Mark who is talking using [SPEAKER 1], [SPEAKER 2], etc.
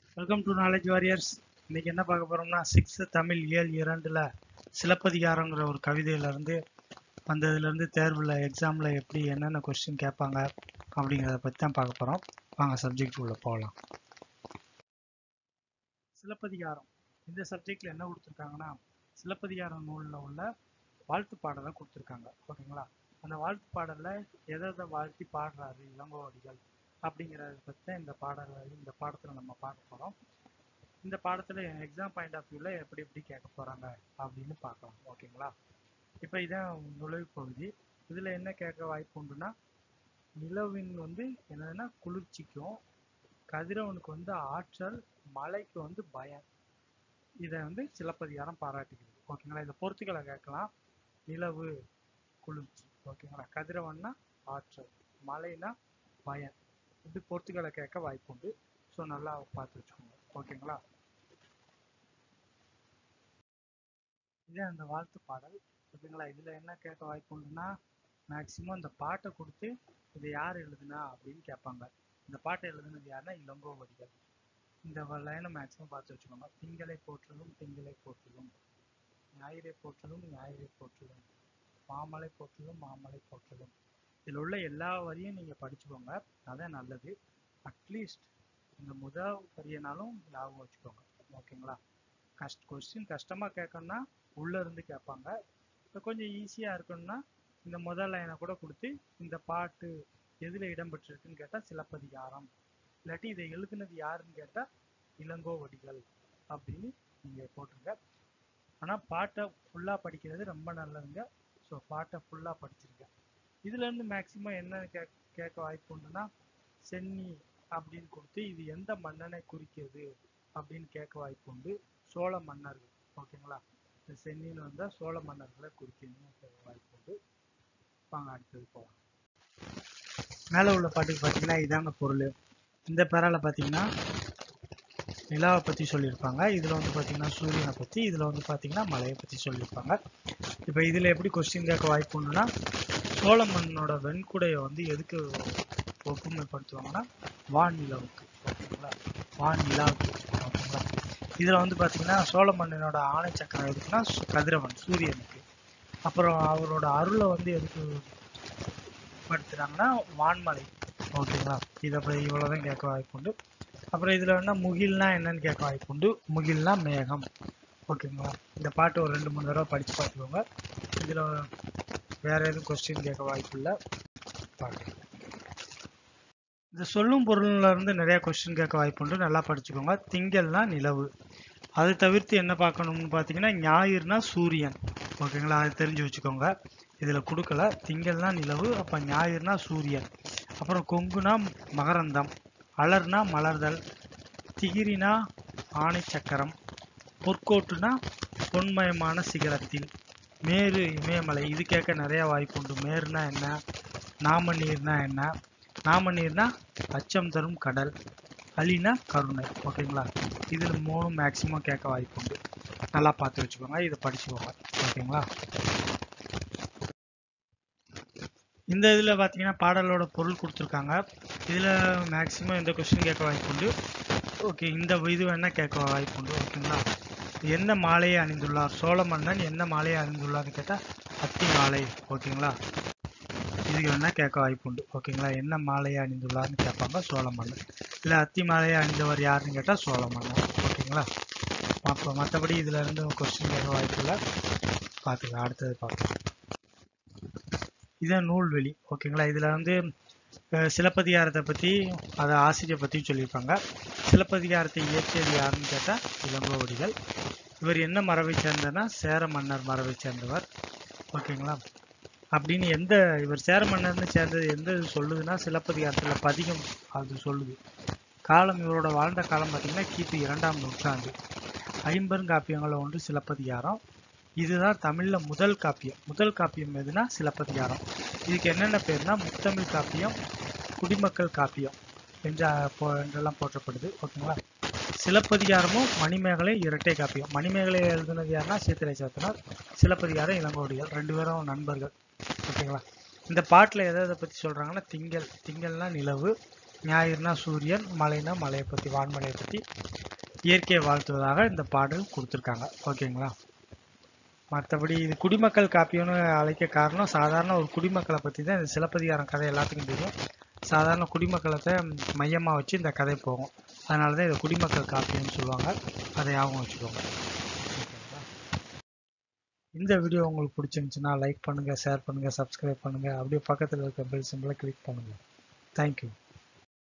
[SPEAKER 1] welcome to knowledge warriors இன்னைக்கு என்ன பார்க்க போறோம்னா சிக்ஸ்த் தமிழ் இயல் இரண்டுல சிலப்பதிகாரங்கிற ஒரு கவிதையில இருந்து வந்ததுல இருந்து தேர்வுல எக்ஸாம்ல எப்படி என்னென்ன கொஸ்டின் கேட்பாங்க அப்படிங்கிறத பத்தி தான் பார்க்க போறோம் வாங்க சப்ஜெக்ட் உள்ள போகலாம் சிலப்பதிகாரம் இந்த சப்ஜெக்ட்ல என்ன கொடுத்துருக்காங்கன்னா சிலப்பதிகாரம் நூல்ல உள்ள வாழ்த்து பாடலை கொடுத்துருக்காங்க ஓகேங்களா அந்த வாழ்த்து பாடல்ல எதை எதை வாழ்த்தி பாடுறாரு இளங்கோவடிகள் அப்படிங்கிறத பற்றி தான் இந்த பாடல இந்த பாடத்தில் நம்ம பார்க்க போகிறோம் இந்த பாடத்தில் எக்ஸாம் பாயிண்ட் ஆஃப் வியூவில் எப்படி எப்படி கேட்க போகிறாங்க அப்படின்னு பார்க்கலாம் ஓகேங்களா இப்போ இதான் நுழைவு பகுதி இதில் என்ன கேட்க வாய்ப்பு உண்டுன்னா நிலவின் வந்து என்னதுன்னா குளிர்ச்சிக்கும் கதிரவனுக்கு வந்து ஆற்றல் மழைக்கு வந்து பயம் இதை வந்து சிலப்பதிகாரம் பாராட்டுகிறது ஓகேங்களா இதை பொறுத்துக்களை கேட்கலாம் நிலவு குளிர்ச்சி ஓகேங்களா கதிரவன்னா ஆற்றல் மழைனா பயம் இப்படி பொறுத்துக்களை கேட்க வாய்ப்பு உண்டு ஸோ நல்லா பார்த்து வச்சுக்கோங்க ஓகேங்களா இதே அந்த வாழ்த்து பாடல் ஓகேங்களா இதில் என்ன கேட்க வாய்ப்பு உண்டுன்னா மேக்சிமம் இந்த பாட்டை கொடுத்து இதை யார் எழுதுனா அப்படின்னு கேட்பாங்க இந்த பாட்டை எழுதுனது யாருன்னா இளங்கோவடிகள் இந்த லைனை மேக்சிமம் பார்த்து வச்சுக்கோங்க திங்களை போற்றலும் திங்களை போற்றலும் ஞாயிறை போற்றலும் ஞாயிறை போற்றலும் மாமலை போற்றலும் மாமலை போற்றலும் இதில் உள்ள எல்லா வரியும் நீங்கள் படிச்சுக்கோங்க அதான் நல்லது அட்லீஸ்ட் இந்த முதல் வரியனாலும் ஞாபகம் வச்சுக்கோங்க ஓகேங்களா கஷ்ட கொஸ்டின் கஷ்டமாக கேட்கணும்னா உள்ளே இருந்து கேட்பாங்க இப்போ கொஞ்சம் ஈஸியாக இருக்கணும்னா இந்த முதல் லைனை கூட கொடுத்து இந்த பாட்டு எதில் இடம்பெற்றிருக்குன்னு கேட்டால் சிலப்பதிகாரம் இல்லாட்டி இதை எழுதுனது யாருன்னு கேட்டால் இளங்கோவடிகள் அப்படின்னு நீங்கள் போட்டுருங்க ஆனால் பாட்டை ஃபுல்லாக படிக்கிறது ரொம்ப நல்லதுங்க ஸோ பாட்டை ஃபுல்லாக படிச்சிருங்க இதுல இருந்து மேக்சிமம் என்ன கே கேட்க வாய்ப்பு உண்டுன்னா சென்னி அப்படின்னு கொடுத்து இது எந்த மன்னனை குறிக்கிறது அப்படின்னு கேட்க வாய்ப்பு உண்டு சோழ மன்னர்கள் ஓகேங்களா இந்த சென்னின்னு வந்தால் சோழ மன்னர்களை குறிக்கணும்னு கேட்க வாய்ப்பு உண்டு வாங்க அடுத்தது போகலாம் மேலே உள்ள பாட்டுக்கு பார்த்தீங்கன்னா இதாங்க பொருள் இந்த பேரால பார்த்தீங்கன்னா நிலாவை பற்றி சொல்லியிருப்பாங்க இதில் வந்து பார்த்தீங்கன்னா சூரியனை பற்றி இதில் வந்து பார்த்தீங்கன்னா மலையை பற்றி சொல்லியிருப்பாங்க இப்போ இதில் எப்படி கொஸ்டின் கேட்க வாய்ப்பு உண்டுன்னா சோழ மன்னனோட வெண்குடையை வந்து எதுக்கு ஒப்புமைப்படுத்துவாங்கன்னா வான்நிலவுக்கு ஓகேங்களா வான்நிலாவுக்கு ஓகேங்களா இதில் வந்து பார்த்தீங்கன்னா சோழ மன்னனோட ஆணை சக்கரம் எதுக்குன்னா சு- கதிரவன் சூரியனுக்கு அப்புறம் அவரோட அருளை வந்து எதுக்கு படுத்துறாங்கன்னா வான்மலை ஓகேங்களா இதை அப்படி இவ்வளோதான் கேட்க வாய்ப்பு உண்டு அப்புறம் இதில் வேணா முகில்னா என்னன்னு கேட்க வாய்ப்பு உண்டு முகில்னா மேகம் ஓகேங்களா இந்த பாட்டு ஒரு ரெண்டு மூணு தடவை படித்து பார்த்துக்கோங்க இதில் வேற எதுவும் கொஸ்டின் கேட்க வாய்ப்பு இல்லை பார்க்கலாம் இந்த சொல்லும் பொருள்ல இருந்து நிறைய கொஸ்டின் கேட்க வாய்ப்பு உண்டு நல்லா படிச்சுக்கோங்க திங்கள்னா நிலவு அதை தவிர்த்து என்ன பார்க்கணும்னு பார்த்தீங்கன்னா ஞாயிறுனா சூரியன் ஓகேங்களா அதை தெரிஞ்சு வச்சுக்கோங்க இதில் கொடுக்கல திங்கள்னா நிலவு அப்போ ஞாயிறுனா சூரியன் அப்புறம் கொங்குனா மகரந்தம் அலர்னா மலர்தல் திகிரினா ஆணை சக்கரம் பொற்கோட்டுனா பொன்மயமான சிகரத்தில் மேரு இமயமலை இது கேட்க நிறைய வாய்ப்பு உண்டு மேருனா என்ன நாம நீர்னா என்ன நாம நீர்னா அச்சம் தரும் கடல் அலினா கருணை ஓகேங்களா இதில் மூணு மேக்சிமம் கேட்க வாய்ப்பு உண்டு நல்லா பார்த்து வச்சுக்கோங்க இதை படிச்சுக்கோங்க ஓகேங்களா இந்த இதில் பார்த்தீங்கன்னா பாடலோட பொருள் கொடுத்துருக்காங்க இதில் மேக்சிமம் இந்த கொஸ்டின் கேட்க வாய்ப்பு உண்டு ஓகே இந்த இது வேணால் கேட்க வாய்ப்பு உண்டு ஓகேங்களா என்ன மாலையை அணிந்துள்ளார் சோழ மன்னன் என்ன மாலையை அணிந்துள்ளார்னு கேட்டால் அத்தி மாலை ஓகேங்களா இதுக்கு வேணால் கேட்க வாய்ப்பு உண்டு ஓகேங்களா என்ன மாலையை அணிந்துள்ளார்னு கேட்பாங்க சோழ மன்னன் இல்லை அத்தி மாலையை அணிந்தவர் யாருன்னு கேட்டால் சோழ மன்னன் ஓகேங்களா அப்போ மற்றபடி இதில் இருந்து கொஸ்டின் கேட்க வாய்ப்பு இல்லை பார்த்துக்கலாம் அடுத்தது பார்க்கலாம் இதான் நூல்வெளி ஓகேங்களா இதில் வந்து அஹ், சிலப்பதிகாரத்தை பற்றி அதை ஆசிரியர் பற்றியும் சொல்லியிருப்பாங்க சிலப்பதிகாரத்தை இயற்றியது யாருன்னு கேட்டால் இளங்கோவடிகள் இவர் என்ன மரபை சேர்ந்தனா சேர மன்னர் மரபை சேர்ந்தவர் ஓகேங்களா அப்படின்னு எந்த இவர் சேர மன்னர்னு சேர்ந்தது எந்த இது சொல்லுதுன்னா சிலப்பதிகாரத்தில் பதிகம் அது சொல்லுது காலம் இவரோட வாழ்ந்த காலம் பார்த்தீங்கன்னா கிபி இரண்டாம் நூற்றாண்டு ஐம்பெருங்காப்பியங்களில் ஒன்று சிலப்பதிகாரம் இதுதான் தமிழில் முதல் காப்பியம் முதல் காப்பியம் எதுனா சிலப்பதிகாரம் இதுக்கு என்னென்ன பேர்னா முத்தமிழ் காப்பியம் குடிமக்கள் காப்பியம் என்ற போ- என்றெல்லாம் போற்றப்படுது ஓகேங்களா சிலப்பதிகாரமும் மணிமேகலை இரட்டை காப்பியம் மணிமேகலை எழுதுனது யாருன்னா சீத்தலை சாத்தனார் சிலப்பதிகாரம் இளங்கோடிகள் ரெண்டு பேரும் நண்பர்கள் ஓகேங்களா இந்த பாட்டில் எதை எதை பற்றி சொல்கிறாங்கன்னா திங்கள் திங்கள்னா நிலவு ஞாயிறுனா சூரியன் மலைனா மலையை பற்றி வான்மலையை பற்றி இயற்கையை வாழ்த்துவதாக இந்த பாடல் கொடுத்துருக்காங்க ஓகேங்களா மற்றபடி இது குடிமக்கள் காப்பியம்னு அழைக்க காரணம் சாதாரண ஒரு குடிமக்களை பற்றி தான் இந்த சிலப்பதிகாரம் கதை எல்லாத்துக்கும் தெரியும் சாதாரண குடிமக்களத்தை மையமாக வச்சு இந்த கதை போகும் அதனால தான் இதை குடிமக்கள் காப்பியம்னு சொல்லுவாங்க அதை ஞாபகம் வச்சுக்கோங்க ஓகேங்களா இந்த வீடியோ உங்களுக்கு பிடிச்சிருந்துச்சுன்னா லைக் பண்ணுங்கள் ஷேர் பண்ணுங்கள் சப்ஸ்கிரைப் பண்ணுங்கள் அப்படியே பக்கத்தில் இருக்க பெல் சிம்பிளை கிளிக் பண்ணுங்கள் தேங்க்யூ